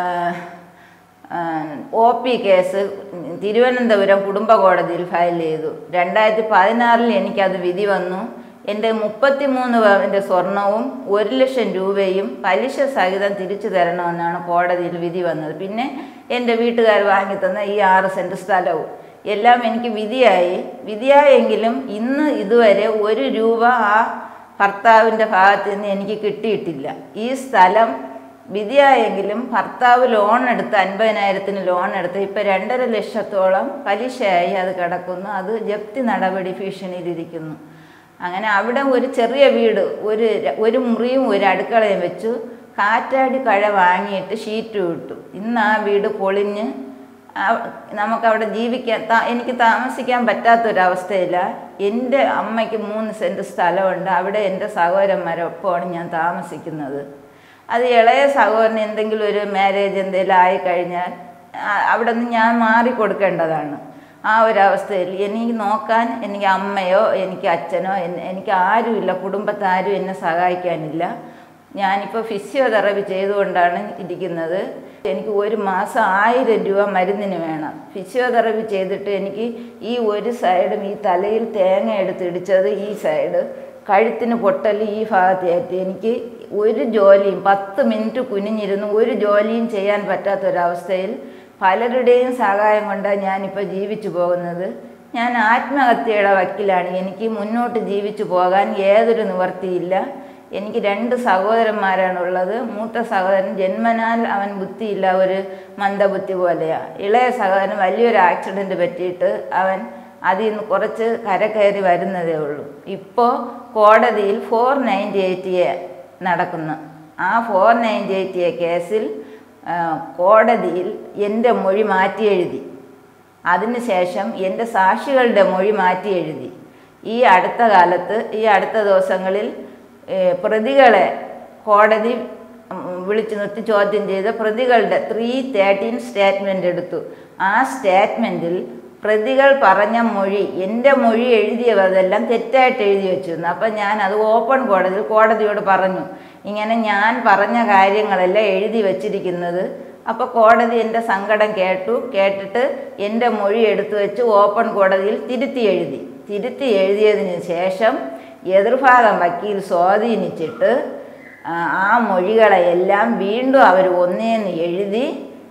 ഒ പി കേസ് തിരുവനന്തപുരം കുടുംബ കോടതിയിൽ ഫയൽ ചെയ്തു രണ്ടായിരത്തി പതിനാറിൽ എനിക്കത് വിധി വന്നു എൻ്റെ മുപ്പത്തിമൂന്ന് പവൻ്റെ സ്വർണവും ഒരു ലക്ഷം രൂപയും പലിശ സഹിതം തിരിച്ചു തരണമെന്നാണ് കോടതിയിൽ വിധി വന്നത് പിന്നെ എൻ്റെ വീട്ടുകാർ വാങ്ങിത്തന്ന ഈ ആറ് സെൻറ്റ് സ്ഥലവും എല്ലാം എനിക്ക് വിധിയായി വിധിയായെങ്കിലും ഇന്ന് ഇതുവരെ ഒരു രൂപ ആ ഭർത്താവിൻ്റെ ഭാഗത്ത് നിന്ന് എനിക്ക് കിട്ടിയിട്ടില്ല ഈ സ്ഥലം വിധിയായെങ്കിലും ഭർത്താവ് ലോൺ എടുത്ത് അൻപതിനായിരത്തിന് ലോൺ എടുത്ത് ഇപ്പം രണ്ടര ലക്ഷത്തോളം പലിശയായി അത് കിടക്കുന്നു അത് ജപ്തി നടപടി ഭീഷണിയിലിരിക്കുന്നു അങ്ങനെ അവിടെ ഒരു ചെറിയ വീട് ഒരു ര- ഒരു മുറിയും ഒരു അടുക്കളയും വെച്ചു കാറ്റാടി കഴ വാങ്ങിയിട്ട് ഷീറ്റ് വിട്ടു ഇന്ന് ആ വീട് പൊളിഞ്ഞ് ആ- നമുക്കവിടെ ജീവിക്കാൻ താ എനിക്ക് താമസിക്കാൻ പറ്റാത്തൊരവസ്ഥയില്ല എൻ്റെ അമ്മയ്ക്ക് മൂന്ന് സെൻറ്റ് സ്ഥലമുണ്ട് അവിടെ എൻ്റെ സഹോദരന്മാരൊപ്പമാണ് ഞാൻ താമസിക്കുന്നത് അത് ഇളയ സഹോദരന് എന്തെങ്കിലും ഒരു മാരേജ് എന്തെങ്കിലും ആയിക്കഴിഞ്ഞാൽ ആ- അവിടെ നിന്ന് ഞാൻ മാറി കൊടുക്കേണ്ടതാണ് ആ ഒരു അവസ്ഥയിൽ എനിക്ക് നോക്കാൻ എനിക്ക് അമ്മയോ എനിക്ക് അച്ഛനോ എൻ- എനിക്ക് ആരുമില്ല കുടുംബത്തിൽ ആരും എന്നെ സഹായിക്കാനില്ല ഞാനിപ്പോൾ ഫിസിയോതെറപ്പി ചെയ്തുകൊണ്ടാണ് ഇരിക്കുന്നത് എനിക്ക് ഒരു മാസം ആയിരം രൂപ മരുന്നിന് വേണം ഫിസിയോതെറപ്പി ചെയ്തിട്ട് എനിക്ക് ഈ ഒരു സൈഡും ഈ തലയിൽ തേങ്ങ എടുത്തിടിച്ചത് ഈ സൈഡ് കഴുത്തിന് പൊട്ടൽ ഈ ഭാഗത്തേറ്റ് എനിക്ക് ഒരു ജോലിയും പത്ത് മിനിറ്റ് കുനിഞ്ഞിരുന്ന് ഒരു ജോലിയും ചെയ്യാൻ പറ്റാത്തൊരവസ്ഥയിൽ പലരുടെയും സഹായം കൊണ്ടാണ് ഞാനിപ്പോൾ ജീവിച്ചു പോകുന്നത് ഞാൻ ആത്മഹത്യയുടെ വക്കിലാണ് എനിക്ക് മുന്നോട്ട് ജീവിച്ചു പോകാൻ ഏതൊരു നിവർത്തിയില്ല എനിക്ക് രണ്ട് സഹോദരന്മാരാണുള്ളത് മൂത്ത സഹോദരൻ ജന്മനാൽ അവൻ ബുദ്ധിയില്ല ഒരു മന്ദബുദ്ധി പോലെയാണ് ഇളയ സഹോദരൻ വലിയൊരു ആക്സിഡൻറ്റ് പറ്റിയിട്ട് അവൻ അതിൽ നിന്ന് കുറച്ച് കരകയറി വരുന്നതേ ഉള്ളൂ ഇപ്പോൾ കോടതിയിൽ ഫോർ നയൻറ്റി എയ്റ്റ് എ നടക്കുന്നു ആ ഫോർ നയൻറ്റി എയ്റ്റ് എ കേസിൽ ആ, കോടതിയിൽ എൻ്റെ മൊഴി മാറ്റി എഴുതി അതിനുശേഷം എൻ്റെ സാക്ഷികളുടെ മൊഴി മാറ്റി എഴുതി ഈ അടുത്ത കാലത്ത് ഈ അടുത്ത ദിവസങ്ങളിൽ ഏ, പ്രതികളെ കോടതി ഉം, വിളിച്ചു നിർത്തി ചോദ്യം ചെയ്ത് പ്രതികളുടെ ത്രീ തേർട്ടീൻ സ്റ്റേറ്റ്മെൻ്റ് എടുത്തു ആ സ്റ്റേറ്റ്മെൻറ്റിൽ പ്രതികൾ പറഞ്ഞ മൊഴി എൻ്റെ മൊഴി എഴുതിയതെല്ലാം തെറ്റായിട്ട് എഴുതി വെച്ചിരുന്നു അപ്പം ഞാൻ അത് ഓപ്പൺ കോടതിയിൽ കോടതിയോട് പറഞ്ഞു ഇങ്ങനെ ഞാൻ പറഞ്ഞ കാര്യങ്ങളെല്ലാം എഴുതി വച്ചിരിക്കുന്നത് അപ്പോൾ കോടതി എൻ്റെ സങ്കടം കേട്ടു കേട്ടിട്ട് എൻ്റെ മൊഴി എടുത്തു വെച്ച് ഓപ്പൺ കോടതിയിൽ തിരുത്തി എഴുതി തിരുത്തി എഴുതിയതിന് ശേഷം എതിർഭാഗം വക്കീൽ സ്വാധീനിച്ചിട്ട് ആ, ആ മൊഴികളെ എല്ലാം വീണ്ടും അവർ ഒന്നേന്ന് എഴുതി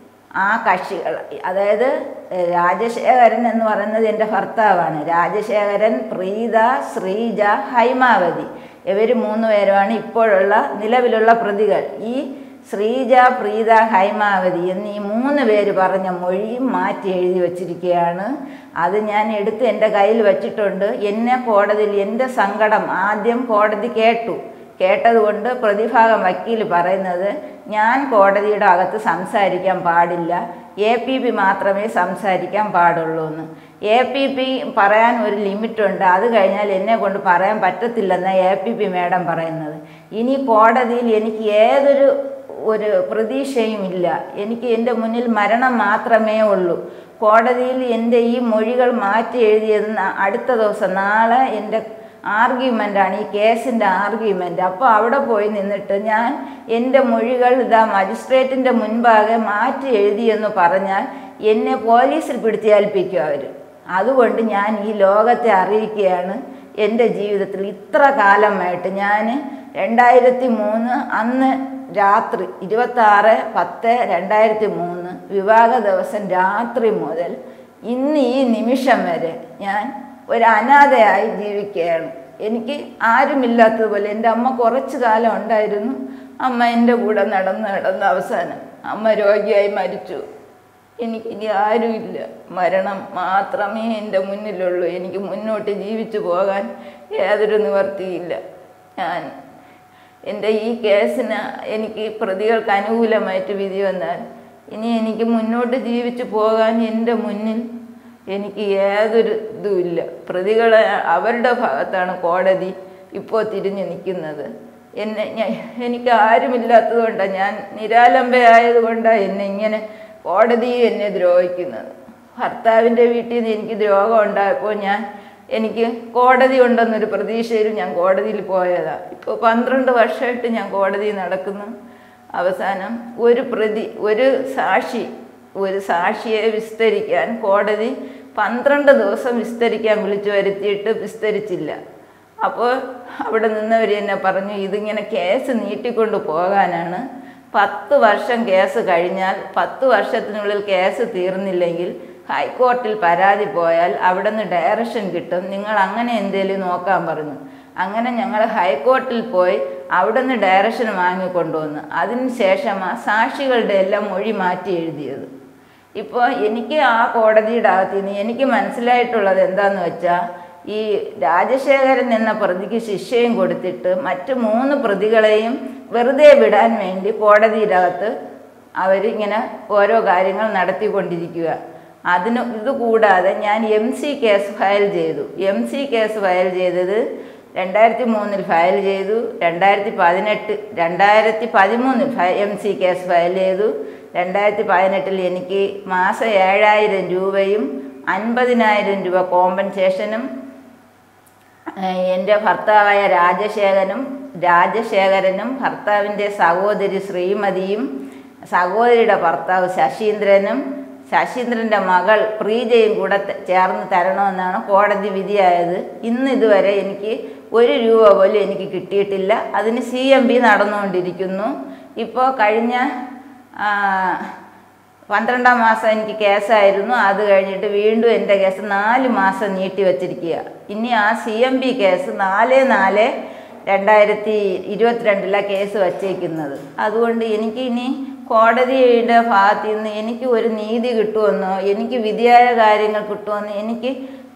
ആ കക്ഷികൾ അതായത് ഏ, രാജശേഖരൻ എന്ന് പറയുന്നത് എൻ്റെ ഭർത്താവാണ് രാജശേഖരൻ പ്രീത ശ്രീജ ഹൈമാവതി ഇവർ മൂന്ന് പേരുമാണ് ഇപ്പോഴുള്ള നിലവിലുള്ള പ്രതികൾ ഈ ശ്രീജ പ്രീത ഹൈമാവതി എന്നീ മൂന്ന് പേര് പറഞ്ഞ മൊഴിയും മാറ്റി എഴുതി വച്ചിരിക്കുകയാണ് അത് ഞാൻ എടുത്ത് എൻ്റെ കയ്യിൽ വച്ചിട്ടുണ്ട് എന്നെ കോടതിയിൽ എൻ്റെ സങ്കടം ആദ്യം കോടതി കേട്ടു കേട്ടതുകൊണ്ട് പ്രതിഭാഗം വക്കീൽ പറയുന്നത് ഞാൻ കോടതിയുടെ അകത്ത് സംസാരിക്കാൻ പാടില്ല എ പി പി മാത്രമേ സംസാരിക്കാൻ പാടുള്ളൂ എന്ന് എ പി പി പറയാൻ ഒരു ലിമിറ്റുണ്ട് അത് കഴിഞ്ഞാൽ എന്നെ കൊണ്ട് പറയാൻ പറ്റത്തില്ലെന്ന് എ പി പി മേഡം പറയുന്നത് ഇനി കോടതിയിൽ എനിക്ക് ഏതൊരു ഒരു പ്രതീക്ഷയും ഇല്ല എനിക്ക് എൻ്റെ മുന്നിൽ മരണം മാത്രമേ ഉള്ളൂ കോടതിയിൽ എൻ്റെ ഈ മൊഴികൾ മാറ്റി എഴുതിയത് ന- അടുത്ത ദിവസം നാളെ എൻ്റെ ആർഗ്യുമെൻ്റാണ് ഈ കേസിൻ്റെ ആർഗ്യുമെൻ്റ് അപ്പോൾ അവിടെ പോയി നിന്നിട്ട് ഞാൻ എൻ്റെ മൊഴികൾ ഇതാ മജിസ്ട്രേറ്റിൻ്റെ മുൻപാകെ മാറ്റി എഴുതിയെന്ന് പറഞ്ഞാൽ എന്നെ പോലീസിൽ പിടിച്ചേൽപ്പിക്കും അവർ അതുകൊണ്ട് ഞാൻ ഈ ലോകത്തെ അറിയിക്കുകയാണ് എൻ്റെ ജീവിതത്തിൽ ഇത്ര കാലമായിട്ട് ഞാൻ രണ്ടായിരത്തി മൂന്ന് അന്ന് രാത്രി ഇരുപത്താറ് പത്ത് രണ്ടായിരത്തി മൂന്ന് വിവാഹ ദിവസം രാത്രി മുതൽ ഇന്ന് ഈ നിമിഷം വരെ ഞാൻ ഒരു അനാഥയായി ജീവിക്കുകയാണ് എനിക്ക് ആരുമില്ലാത്തതുപോലെ എൻ്റെ അമ്മ കുറച്ച് കാലം ഉണ്ടായിരുന്നു അമ്മ എൻ്റെ കൂടെ നടന്ന് നടന്ന് അവസാനം അമ്മ രോഗിയായി മരിച്ചു എനിക്കിനി ആരുമില്ല മരണം മാത്രമേ എൻ്റെ മുന്നിലുള്ളൂ എനിക്ക് മുന്നോട്ട് ജീവിച്ചു പോകാൻ യാതൊരു നിവർത്തിയില്ല ഞാൻ എൻ്റെ ഈ കേസിന് എനിക്ക് പ്രതികൾക്ക് അനുകൂലമായിട്ട് വിധി വന്നാൽ ഇനി എനിക്ക് മുന്നോട്ട് ജീവിച്ചു പോകാൻ എൻ്റെ മുന്നിൽ എനിക്ക് യാതൊരു ഇതുമില്ല പ്രതികളെ അവരുടെ ഭാഗത്താണ് കോടതി ഇപ്പോൾ തിരിഞ്ഞു നിൽക്കുന്നത് എന്നെ ഞാൻ എനിക്ക് ആരുമില്ലാത്തത് കൊണ്ടാണ് ഞാൻ നിരാലംബയായതുകൊണ്ടാണ് എന്നെ ഇങ്ങനെ കോടതി എന്നെ ദ്രോഹിക്കുന്നത് ഭർത്താവിൻ്റെ വീട്ടിൽ നിന്ന് എനിക്ക് ദ്രോഹം ഉണ്ടായപ്പോൾ ഞാൻ എനിക്ക് കോടതി ഉണ്ടെന്നൊരു പ്രതീക്ഷയിൽ ഞാൻ കോടതിയിൽ പോയതാണ് ഇപ്പോൾ പന്ത്രണ്ട് വർഷമായിട്ട് ഞാൻ കോടതി നടക്കുന്നു അവസാനം ഒരു പ്രതി ഒരു സാക്ഷി ഒരു സാക്ഷിയെ വിസ്തരിക്കാൻ കോടതി പന്ത്രണ്ട് ദിവസം വിസ്തരിക്കാൻ വിളിച്ചു വരുത്തിയിട്ട് വിസ്തരിച്ചില്ല അപ്പോൾ അവിടെ നിന്നവർ എന്നെ പറഞ്ഞു ഇതിങ്ങനെ കേസ് നീട്ടിക്കൊണ്ട് പോകാനാണ് പത്ത് വർഷം കേസ് കഴിഞ്ഞാൽ പത്ത് വർഷത്തിനുള്ളിൽ കേസ് തീർന്നില്ലെങ്കിൽ ഹൈക്കോർട്ടിൽ പരാതി പോയാൽ അവിടെ നിന്ന് ഡയറക്ഷൻ കിട്ടും നിങ്ങൾ അങ്ങനെ എന്തേലും നോക്കാൻ പറഞ്ഞു അങ്ങനെ ഞങ്ങൾ ഹൈക്കോർട്ടിൽ പോയി അവിടെ നിന്ന് ഡയറക്ഷൻ വാങ്ങിക്കൊണ്ടുവന്നു അതിന് ശേഷമാണ് സാക്ഷികളുടെ എല്ലാം മൊഴി മാറ്റി എഴുതിയത് ഇപ്പോൾ എനിക്ക് ആ കോടതിയുടെ അകത്ത് നിന്ന് എനിക്ക് മനസ്സിലായിട്ടുള്ളത് എന്താന്ന് വെച്ചാൽ ഈ രാജശേഖരൻ എന്ന പ്രതിക്ക് ശിക്ഷയും കൊടുത്തിട്ട് മറ്റ് മൂന്ന് പ്രതികളെയും വെറുതെ വിടാൻ വേണ്ടി കോടതിയുടെ അകത്ത് അവരിങ്ങനെ ഓരോ കാര്യങ്ങൾ നടത്തിക്കൊണ്ടിരിക്കുക അതിന് ഇത് കൂടാതെ ഞാൻ എം സി കേസ് ഫയൽ ചെയ്തു എം സി കേസ് ഫയൽ ചെയ്തത് രണ്ടായിരത്തി മൂന്നിൽ ഫയൽ ചെയ്തു രണ്ടായിരത്തി പതിനെട്ട് രണ്ടായിരത്തി പതിമൂന്നിൽ എം സി കേസ് ഫയൽ ചെയ്തു രണ്ടായിരത്തി പതിനെട്ടിൽ എനിക്ക് മാസം ഏഴായിരം രൂപയും അൻപതിനായിരം രൂപ കോമ്പൻസേഷനും ഏഹ് എൻ്റെ ഭർത്താവായ രാജശേഖരനും രാജശേഖരനും ഭർത്താവിൻ്റെ സഹോദരി ശ്രീമതിയും സഹോദരിയുടെ ഭർത്താവ് ശശീന്ദ്രനും ശശീന്ദ്രൻ്റെ മകൾ പ്രീജയും കൂടെ ത- ചേർന്ന് തരണമെന്നാണ് കോടതി വിധിയായത് ഇന്ന് ഇതുവരെ എനിക്ക് ഒരു രൂപ പോലും എനിക്ക് കിട്ടിയിട്ടില്ല അതിന് സി എം ബി നടന്നുകൊണ്ടിരിക്കുന്നു ഇപ്പോൾ കഴിഞ്ഞ ആ, പന്ത്രണ്ടാം മാസം എനിക്ക് കേസായിരുന്നു അത് കഴിഞ്ഞിട്ട് വീണ്ടും എൻ്റെ കേസ് നാല് മാസം നീട്ടി വച്ചിരിക്കുക ഇനി ആ സി എം ബി കേസ് നാല് നാല് രണ്ടായിരത്തി ഇരുപത്തിരണ്ടിലാണ് കേസ് വച്ചേക്കുന്നത് അതുകൊണ്ട് എനിക്ക് ഇനി കോടതിയുടെ ഭാഗത്ത് നിന്ന് എനിക്ക് ഒരു നീതി കിട്ടുമെന്നോ എനിക്ക് വിധിയായ കാര്യങ്ങൾ കിട്ടുമെന്നോ എനിക്ക്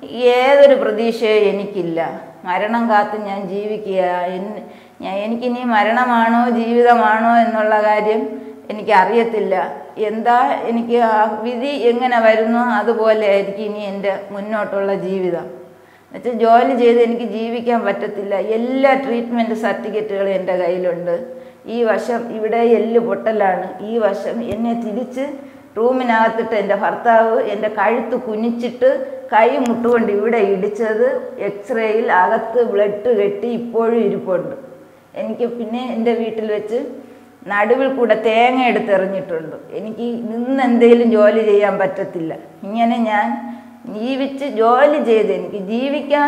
ഏതൊരു പ്രതീക്ഷയും എനിക്കില്ല മരണം കാത്ത് ഞാൻ ജീവിക്കുക എൻ- ഞാൻ എനിക്കിനി മരണമാണോ ജീവിതമാണോ എന്നുള്ള കാര്യം എനിക്കറിയത്തില്ല എന്താ എനിക്ക് ആ വിധി എങ്ങനെ വരുന്നോ അതുപോലെ ആയിരിക്കും ഇനി എൻ്റെ മുന്നോട്ടുള്ള ജീവിതം എന്നുവെച്ചാൽ ജോലി ചെയ്ത് എനിക്ക് ജീവിക്കാൻ പറ്റത്തില്ല എല്ലാ ട്രീറ്റ്മെൻറ്റ് സർട്ടിഫിക്കറ്റുകളും എൻ്റെ കയ്യിലുണ്ട് ഈ വശം ഇവിടെ എല്ല് പൊട്ടലാണ് ഈ വശം എന്നെ തിരിച്ച് റൂമിനകത്തിട്ട് എൻ്റെ ഭർത്താവ് എൻ്റെ കഴുത്ത് കുനിച്ചിട്ട് കൈ മുട്ടുകൊണ്ട് ഇവിടെ ഇടിച്ചത് എക്സ്റേയിൽ അകത്ത് ബ്ലഡ് കെട്ടി ഇപ്പോഴും ഇരിപ്പുണ്ട് എനിക്ക് പിന്നെ എൻ്റെ വീട്ടിൽ വെച്ച് നടുവിൽ കൂടെ തേങ്ങ എടുത്തെറിഞ്ഞിട്ടുണ്ട് എനിക്ക് നിന്ന് എന്തെങ്കിലും ജോലി ചെയ്യാൻ പറ്റത്തില്ല ഇങ്ങനെ ഞാൻ ജീവിച്ച് ജോലി ചെയ്ത് എനിക്ക് ജീവിക്കാൻ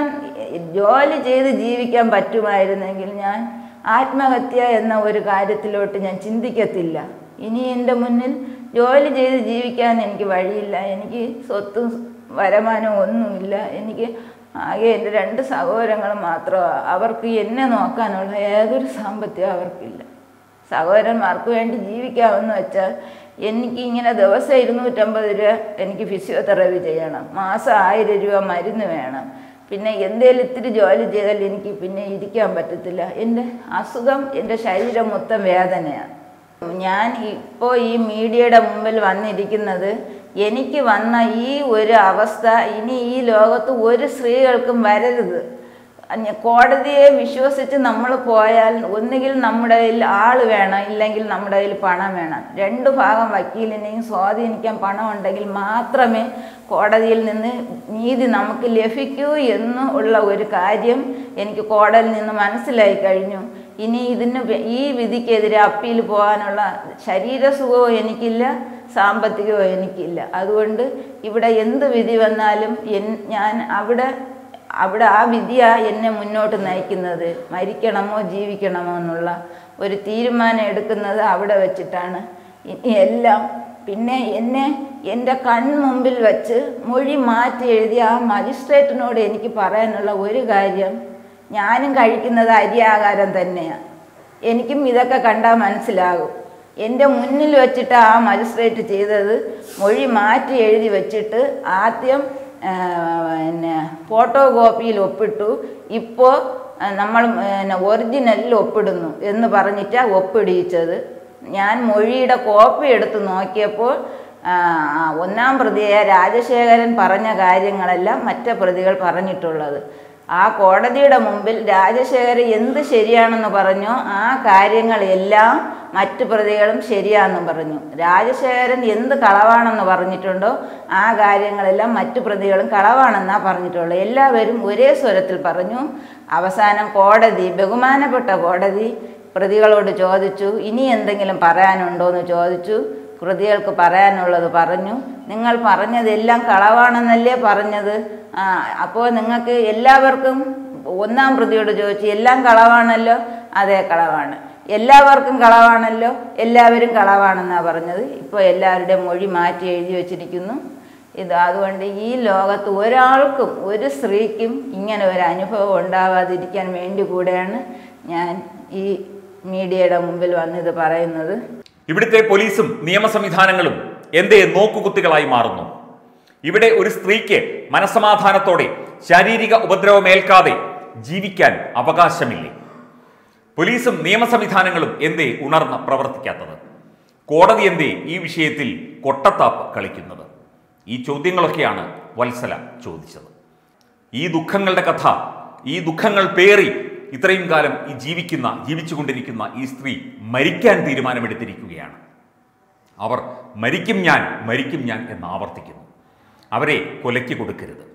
ജോലി ചെയ്ത് ജീവിക്കാൻ പറ്റുമായിരുന്നെങ്കിൽ ഞാൻ ആത്മഹത്യ എന്ന ഒരു കാര്യത്തിലോട്ട് ഞാൻ ചിന്തിക്കത്തില്ല ഇനി എൻ്റെ മുന്നിൽ ജോലി ചെയ്ത് ജീവിക്കാൻ എനിക്ക് വഴിയില്ല എനിക്ക് സ്വത്തും വരുമാനവും ഒന്നുമില്ല എനിക്ക് ആകെ എൻ്റെ രണ്ട് സഹോദരങ്ങൾ മാത്രമാണ് അവർക്ക് എന്നെ നോക്കാനുള്ള ഏതൊരു സാമ്പത്തികം അവർക്കില്ല സഹോദരന്മാർക്ക് വേണ്ടി ജീവിക്കാമെന്ന് വെച്ചാൽ എനിക്ക് ഇങ്ങനെ ദിവസം ഇരുന്നൂറ്റമ്പത് രൂപ എനിക്ക് ഫിസിയോതെറാപ്പി ചെയ്യണം മാസം ആയിരം രൂപ മരുന്ന് വേണം പിന്നെ എന്തേലും ഇത്തിരി ജോലി ചെയ്താൽ എനിക്ക് പിന്നെ ഇരിക്കാൻ പറ്റത്തില്ല എൻ്റെ അസുഖം എൻ്റെ ശരീരം മൊത്തം വേദനയാണ് ഞാൻ ഇപ്പോൾ ഈ മീഡിയയുടെ മുമ്പിൽ വന്നിരിക്കുന്നത് എനിക്ക് വന്ന ഈ ഒരു അവസ്ഥ ഇനി ഈ ലോകത്ത് ഒരു സ്ത്രീകൾക്കും വരരുത് അന്യ- കോടതിയെ വിശ്വസിച്ച് നമ്മൾ പോയാൽ ഒന്നുകിൽ നമ്മുടെ കയ്യിൽ ആൾ വേണം ഇല്ലെങ്കിൽ നമ്മുടെ കയ്യിൽ പണം വേണം രണ്ട് ഭാഗം വക്കീലിനെയും സ്വാധീനിക്കാൻ പണം ഉണ്ടെങ്കിൽ മാത്രമേ കോടതിയിൽ നിന്ന് നീതി നമുക്ക് ലഭിക്കൂ എന്ന് ഉള്ള ഒരു കാര്യം എനിക്ക് കോടതിയിൽ നിന്ന് മനസ്സിലായി കഴിഞ്ഞു ഇനി ഇതിന് വെ- ഈ വിധിക്കെതിരെ അപ്പീൽ പോകാനുള്ള ശരീരസുഖവും എനിക്കില്ല സാമ്പത്തികവും എനിക്കില്ല അതുകൊണ്ട് ഇവിടെ എന്ത് വിധി വന്നാലും എൻ ഞാൻ അവിടെ അവിടെ ആ വിധിയാ എന്നെ മുന്നോട്ട് നയിക്കുന്നത് മരിക്കണമോ ജീവിക്കണമോ എന്നുള്ള ഒരു തീരുമാനം എടുക്കുന്നത് അവിടെ വെച്ചിട്ടാണ് ഇനി എല്ലാം പിന്നെ എന്നെ എൻ്റെ കൺമുമ്പിൽ വെച്ച് മൊഴി മാറ്റി എഴുതിയ ആ മജിസ്ട്രേറ്റിനോട് എനിക്ക് പറയാനുള്ള ഒരു കാര്യം ഞാനും കഴിക്കുന്നത് അരിയാഹാരം തന്നെയാണ് എനിക്കും ഇതൊക്കെ കണ്ടാൽ മനസ്സിലാകും എൻ്റെ മുന്നിൽ വെച്ചിട്ട് ആ മജിസ്ട്രേറ്റ് ചെയ്തത് മൊഴി മാറ്റി എഴുതി വെച്ചിട്ട് ആദ്യം ആ, പിന്നെ ഫോട്ടോ കോപ്പിയിൽ ഒപ്പിട്ടു ഇപ്പോൾ നമ്മൾ പിന്നെ ഒറിജിനലിൽ ഒപ്പിടുന്നു എന്ന് പറഞ്ഞിട്ടാണ് ഒപ്പിടിയിച്ചത് ഞാൻ മൊഴിയുടെ കോപ്പി എടുത്ത് നോക്കിയപ്പോൾ ആ, ആ, ഒന്നാം പ്രതിയെ രാജശേഖരൻ പറഞ്ഞ കാര്യങ്ങളെല്ലാം മറ്റു പ്രതികൾ പറഞ്ഞിട്ടുള്ളത് ആ കോടതിയുടെ മുമ്പിൽ രാജശേഖരൻ എന്ത് ശരിയാണെന്ന് പറഞ്ഞോ ആ കാര്യങ്ങളെല്ലാം മറ്റു പ്രതികളും ശരിയാണെന്നും പറഞ്ഞു രാജശേഖരൻ എന്ത് കളവാണെന്ന് പറഞ്ഞിട്ടുണ്ടോ ആ കാര്യങ്ങളെല്ലാം മറ്റു പ്രതികളും കളവാണെന്നാണ് പറഞ്ഞിട്ടുള്ളത് എല്ലാവരും ഒരേ സ്വരത്തിൽ പറഞ്ഞു അവസാനം കോടതി ബഹുമാനപ്പെട്ട കോടതി പ്രതികളോട് ചോദിച്ചു ഇനി എന്തെങ്കിലും പറയാനുണ്ടോ എന്ന് ചോദിച്ചു പ്രതികൾക്ക് പറയാനുള്ളത് പറഞ്ഞു നിങ്ങൾ പറഞ്ഞതെല്ലാം കളവാണെന്നല്ലേ പറഞ്ഞത് ആ, അപ്പോൾ നിങ്ങൾക്ക് എല്ലാവർക്കും ഒന്നാം പ്രതിയോട് ചോദിച്ചു എല്ലാം കളവാണല്ലോ അതെ കളവാണ് എല്ലാവർക്കും കളവാണല്ലോ എല്ലാവരും കളവാണെന്നാണ് പറഞ്ഞത് ഇപ്പോൾ എല്ലാവരുടെയും മൊഴി മാറ്റി എഴുതി വച്ചിരിക്കുന്നു ഇത് അതുകൊണ്ട് ഈ ലോകത്ത് ഒരാൾക്കും ഒരു സ്ത്രീക്കും ഇങ്ങനെ ഒരു അനുഭവം ഉണ്ടാവാതിരിക്കാൻ വേണ്ടി കൂടെയാണ് ഞാൻ ഈ മീഡിയയുടെ മുമ്പിൽ വന്നിത് പറയുന്നത് ഇവിടുത്തെ പോലീസും നിയമ സംവിധാനങ്ങളും എന്തേ നോക്കുകുത്തികളായി മാറുന്നു ഇവിടെ ഒരു സ്ത്രീക്ക് മനസമാധാനത്തോടെ ശാരീരിക ഉപദ്രവമേൽക്കാതെ ജീവിക്കാൻ അവകാശമില്ലേ പോലീസും നിയമ സംവിധാനങ്ങളും എന്തേ ഉണർന്ന് പ്രവർത്തിക്കാത്തത് കോടതി എന്തേ ഈ വിഷയത്തിൽ കൊട്ടത്താപ്പ് കളിക്കുന്നത് ഈ ചോദ്യങ്ങളൊക്കെയാണ് വത്സല ചോദിച്ചത് ഈ ദുഃഖങ്ങളുടെ കഥ ഈ ദുഃഖങ്ങൾ പേറി ഇത്രയും കാലം ഈ ജീവിക്കുന്ന ജീവിച്ചുകൊണ്ടിരിക്കുന്ന ഈ സ്ത്രീ മരിക്കാൻ തീരുമാനമെടുത്തിരിക്കുകയാണ് അവർ മരിക്കും ഞാൻ മരിക്കും ഞാൻ എന്ന് ആവർത്തിക്കുന്നു അവരെ കൊലയ്ക്ക് കൊടുക്കരുത്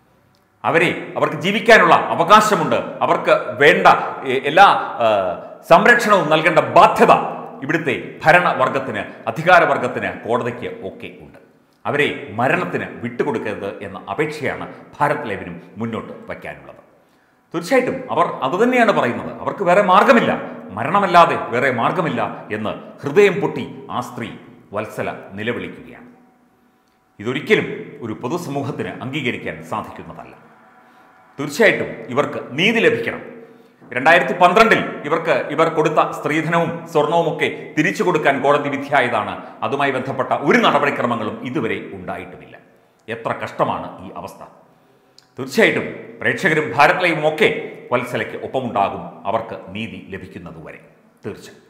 അവരെ അവർക്ക് ജീവിക്കാനുള്ള അവകാശമുണ്ട് അവർക്ക് വേണ്ട എ- എല്ലാ ആ, സംരക്ഷണവും നൽകേണ്ട ബാധ്യത ഇവിടുത്തെ ഭരണവർഗത്തിന് അധികാരവർഗത്തിന് കോടതിക്ക് ഒക്കെ ഉണ്ട് അവരെ മരണത്തിന് വിട്ടുകൊടുക്കരുത് എന്ന അപേക്ഷയാണ് ഭാരത് ലൈവിനും മുന്നോട്ട് വയ്ക്കാനുള്ളത് തീർച്ചയായിട്ടും അവർ അതുതന്നെയാണ് പറയുന്നത് അവർക്ക് വേറെ മാർഗമില്ല മരണമല്ലാതെ വേറെ മാർഗമില്ല എന്ന് ഹൃദയം പൊട്ടി ആ സ്ത്രീ വത്സല നിലവിളിക്കുകയാണ് ഇതൊരിക്കലും ഒരു പൊതുസമൂഹത്തിന് അംഗീകരിക്കാൻ സാധിക്കുന്നതല്ല തീർച്ചയായിട്ടും ഇവർക്ക് നീതി ലഭിക്കണം രണ്ടായിരത്തി പന്ത്രണ്ടിൽ ഇവർക്ക് ഇവർ കൊടുത്ത സ്ത്രീധനവും സ്വർണവും ഒക്കെ തിരിച്ചു കൊടുക്കാൻ കോടതി വിധിയായതാണ് അതുമായി ബന്ധപ്പെട്ട ഒരു നടപടിക്രമങ്ങളും ഇതുവരെ ഉണ്ടായിട്ടുമില്ല എത്ര കഷ്ടമാണ് ഈ അവസ്ഥ തീർച്ചയായിട്ടും പ്രേക്ഷകരും ഭാരത് ലൈവും ഒക്കെ വത്സലയ്ക്ക് ഒപ്പമുണ്ടാകും അവർക്ക് നീതി ലഭിക്കുന്നതുവരെ തീർച്ച